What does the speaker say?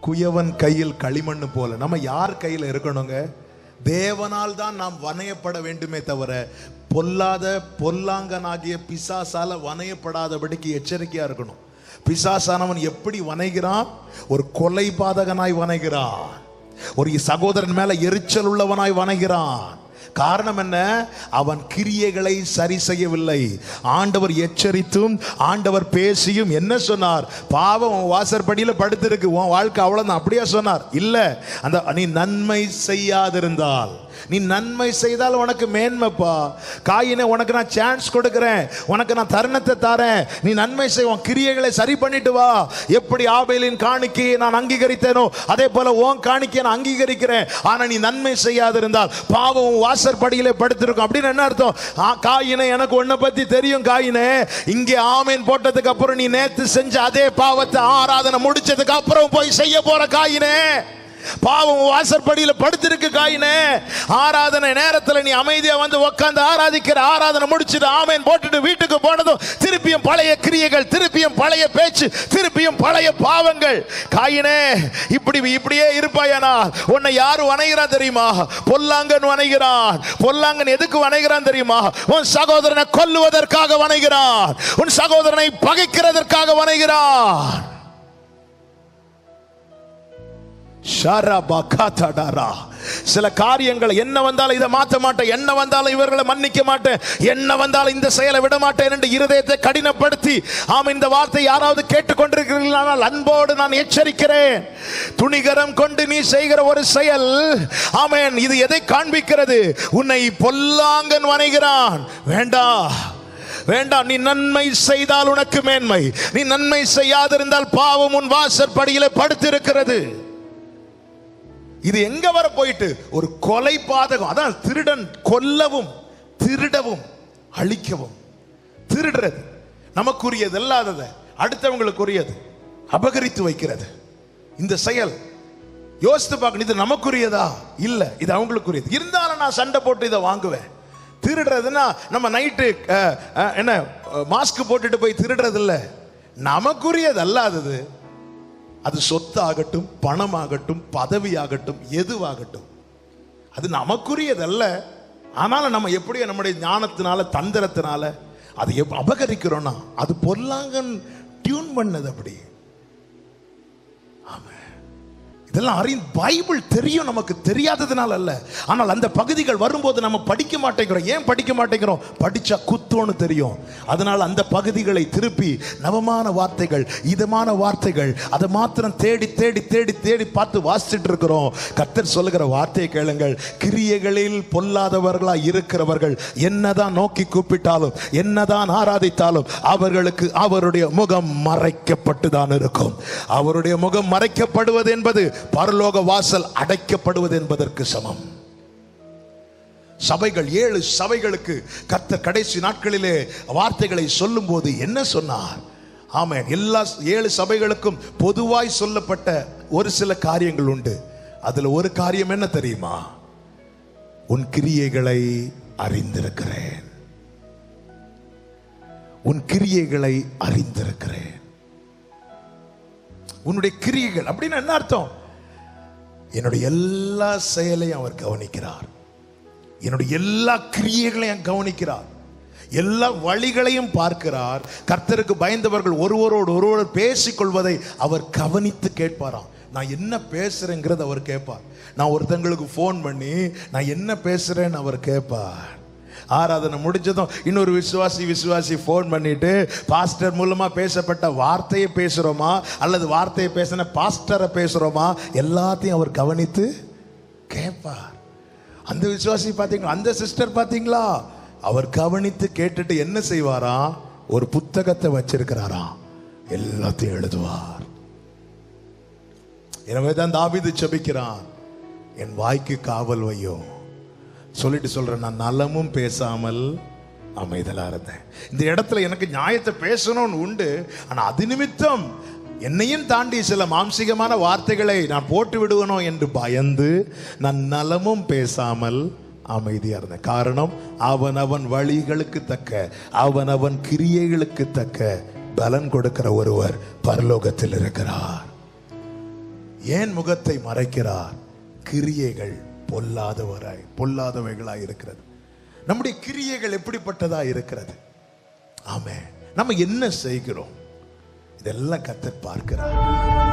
குயவன் கையில் களிமண்ணு போல நம்ம யார் கையில் இருக்கணுங்க தேவனால் தான் நாம் வணையப்பட வேண்டுமே தவிர பொல்லாத பொல்லாங்கனாகிய பிசாசால வணையப்படாதபடிக்கு எச்சரிக்கையா இருக்கணும் பிசாசானவன் எப்படி வணைகிறான் ஒரு கொலை பாதகனாய் வணைகிறான் ஒரு சகோதரன் மேல எரிச்சல் உள்ளவனாய் வணைகிறான் காரணம் என்ன அவன் கிரியைகளை சரி செய்யவில்லை ஆண்டவர் எச்சரித்தும் ஆண்டவர் பேசியும் என்ன சொன்னார் பாவம் உன் வாசற்படியில படுத்திருக்கு உன் வாழ்க்கை அவ்வளவுதான் அப்படியே சொன்னார் இல்ல அந்த நீ நன்மை செய்யாதிருந்தால் நீ நன்மை செய்தால் உனக்கு மேன்மைப்பா காயினே உனக்கு நான் சான்ஸ் கொடுக்கிறேன் உனக்கு நான் தருணத்தை தரேன் நீ நன்மை செய் உன் கிரியைகளை சரி பண்ணிட்டு வா எப்படி ஆபேலின் காணிக்கையை நான் அங்கீகரித்தேனோ அதே போல உன் காணிக்கையை நான் அங்கீகரிக்கிறேன் ஆனா நீ நன்மை செய்யாதிருந்தால் பாவம் உன் வாசற்படியிலே படுத்திருக்கும் அப்படின்னு என்ன அர்த்தம் ஆ, காயினே எனக்கு உன்னை பத்தி தெரியும் காயினே இங்கே ஆமேன் போட்டதுக்கு அப்புறம் நீ நேத்து செஞ்ச அதே பாவத்தை ஆராதனை முடிச்சதுக்கு அப்புறம் போய் செய்ய போற காயினே பாவம் உன் வாசற்படியில படுத்திருக்கு காயினே ஆராதனை நேரத்துல நீ அமைதியா வந்து உட்கார்ந்து ஆராதிக்கிற ஆராதனை முடிச்சுட்டு ஆமேன் போட்டுட்டு வீட்டுக்கு போனதும் திருப்பியும் பழைய கிரியைகள் திருப்பியும் பழைய பேச்சு திருப்பியும் பழைய பாவங்கள் காயினே இப்படி இப்படியே இருப்பாயானா உன்னை யாரு வணைகிறான் தெரியுமா பொல்லாங்கன் வணைகிறான் பொல்லாங்கன் எதுக்கு வணைகிறான் தெரியுமா உன் சகோதரனை கொல்லுவதற்காக வணைகிறான் உன் சகோதரனை பகைக்கிறதற்காக வணைகிறான் ஷரபகதடரா. சில காரியங்கள் என்ன வந்தாலும் இதை மாற்ற மாட்டேன் என்ன வந்தாலும் இவர்களை மன்னிக்க மாட்டேன் என்ன வந்தாலும் இந்த செயலை விட மாட்டேன் என்று இருதயத்தை கடினப்படுத்தி ஆம் இந்த வார்த்தை யாராவது கேட்டுக்கொண்டிருக்கிறீர்களானால் அன்போடு நான் எச்சரிக்கிறேன் துணிகரம் கொண்டு நீ செய்கிற ஒரு செயல் ஆமென் இது எதை காண்பிக்கிறது உன்னை பொல்லாங்கன் வணைகிறான் வேண்டாம் வேண்டாம் நீ நன்மை செய்தால் உனக்கு மேன்மை நீ நன்மை செய்யாதிருந்தால் பாவம் உன் வாசற்படியிலே படுத்திருக்கிறது இது எங்க வர போயிட்டு ஒரு கொலை பாதகம் அதான் திருடன் கொல்லவும் திருடவும் அழிக்கவும் திருடுறது நமக்குரியது இல்லாததை அடுத்தவங்களுக்குரியது அபகரித்து வைக்கிறது இந்த செயல் யோசித்து பார்க்கணும் இது நமக்குரியதா இல்ல இது அவங்களுக்குரியது இருந்தாலும் நான் சண்டை போட்டு இதை வாங்குவேன் திருடுறதுன்னா நம்ம நைட்டு என்ன மாஸ்க் போட்டுட்டு போய் திருடுறது இல்ல நமக்குரியது அல்லாதது அது சொத்து ஆகட்டும் பணம் ஆகட்டும் பதவி ஆகட்டும் எதுவாகட்டும் அது நமக்குரியதல்ல ஆனாலும் நம்ம எப்படி நம்முடைய ஞானத்தினால தந்திரத்தினால அதை எப்ப அபகரிக்கிறோம்னா அது பொல்லாங்கன் டியூன் பண்ணது அப்படி ஆமா இதெல்லாம் அறி பைபிள் தெரியும் நமக்கு தெரியாததுனால அல்ல ஆனால் அந்த பகுதிகள் வரும்போது நம்ம படிக்க மாட்டேங்கிறோம் ஏன் படிக்க மாட்டேங்கிறோம் படிச்சா குத்தோன்னு தெரியும் அதனால் அந்த பகுதிகளை திருப்பி நவமான வார்த்தைகள் இதமான வார்த்தைகள் அதை மாத்திரம் தேடி தேடி தேடி தேடி பார்த்து வாசிச்சுட்டு இருக்கிறோம் கர்த்தர் சொல்லுகிற வார்த்தையை கேளுங்கள் கிரியைகளில் பொல்லாதவர்களா இருக்கிறவர்கள் என்னதான் நோக்கி கூப்பிட்டாலும் என்னதான் ஆராதித்தாலும் அவர்களுக்கு அவருடைய முகம் மறைக்கப்பட்டு தான் இருக்கும் அவருடைய முகம் மறைக்கப்படுவது என்பது பரலோக வாசல் அடைக்கப்படுவது என்பதற்கு சமம் சபைகள் ஏழு சபைகளுக்கு கர்த்தர் கடைசி நாட்களிலே வார்த்தைகளை சொல்லும்போது என்ன சொன்னார் ஆமென் எல்லா ஏழு சபைகளுக்கும் பொதுவாய் சொல்லப்பட்ட ஒரு சில காரியங்கள் உண்டு அதுல ஒரு காரியம் என்ன தெரியுமா உன் கிரியைகளை அறிந்திருக்கிறேன் உன் கிரியைகளை அறிந்திருக்கிறேன் உன்னுடைய கிரியைகள் அப்படின்னு என்ன அர்த்தம் என்னுடைய எல்லா செயலையும் அவர் கவனிக்கிறார் என்னுடைய எல்லா கிரியைகளையும் கவனிக்கிறார் எல்லா வழிகளையும் பார்க்கிறார் கர்த்தருக்கு பயந்தவர்கள் ஒருவரோடு ஒருவர் பேசிக்கொள்வதை அவர் கவனித்து கேட்பாராம் நான் என்ன பேசுறேங்கிறத அவர் கேட்பார் நான் ஒருத்தங்களுக்கு ஃபோன் பண்ணி நான் என்ன பேசுறேன்னு அவர் கேட்பார் ஆராதனை முடிஞ்சதும் இன்னொரு விசுவாசி விசுவாசி ஃபோன் பண்ணிட்டு பாஸ்டர் மூலமா பேசப்பட்ட வார்த்தையை பேசுறோமா அல்லது வார்த்தையை பேசின பாஸ்டரை பேசுறோமா எல்லாத்தையும் அவர் கவனித்து கேட்பார் அந்த விசுவாசி பாத்தீங்களா அந்த சிஸ்டர் பாத்தீங்களா அவர் கவனித்து கேட்டுட்டு என்ன செய்வாராம் ஒரு புத்தகத்தை வச்சிருக்கிறாராம் எல்லாத்தையும் எழுதுவார் எனவே தான் தாவீது செபிக்கிறான் என் வாய்க்கு காவல் வையும் சொல்லிட்டு சொல்றேன் நான் நலமும் பேசாமல் அமைதலா இருந்தேன் இந்த இடத்துல எனக்கு நியாயத்தை பேசணும்னு உண்டு ஆனா அது நிமித்தம் என்னையும் தாண்டி சில மாம்சிகமான வார்த்தைகளை நான் போட்டு விடுவனோ என்று பயந்து நான் நலமும் பேசாமல் அமைதியா இருந்தேன் காரணம் அவனவன் வழிகளுக்கு தக்க அவனவன் கிரியைகளுக்கு தக்க பலன் கொடுக்கிற ஒருவர் பரலோகத்தில் இருக்கிறார் ஏன் முகத்தை மறைக்கிறார் கிரியைகள் பொல்லாதவராய் பொல்லாதவைகளாய் இருக்கிறது நம்முடைய கிரியைகள் எப்படிப்பட்டதா இருக்கிறது ஆமே நம்ம என்ன செய்கிறோம் இதெல்லாம் கத்தர் பார்க்கிறார்